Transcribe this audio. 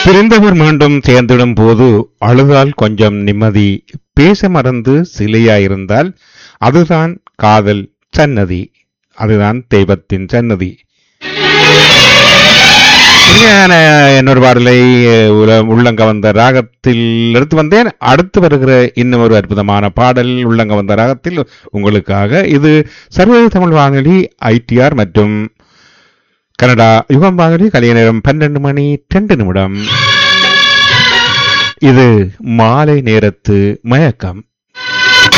பிரிந்தவர் மீண்டும் சேர்ந்திடும் போது அழுதால் கொஞ்சம் நிம்மதி பேச மறந்து சிலையாயிருந்தால் அதுதான் காதல் சன்னதி அதுதான் தெய்வத்தின் சன்னதி உண்மையான இன்னொரு பாடலை உல- உள்ளங்க வந்த ராகத்தில் எடுத்து வந்தேன் அடுத்து வருகிற இன்னும் ஒரு அற்புதமான பாடல் உள்ளங்க வந்த ராகத்தில் உங்களுக்காக இது சர்வதேச தமிழ் வானொலி ஐடிஆர் மற்றும் கனடா யுகம் வானொலி கலைய நேரம் பன்னெண்டு மணி ரெண்டு நிமிடம் இது மாலை நேரத்து மயக்கம்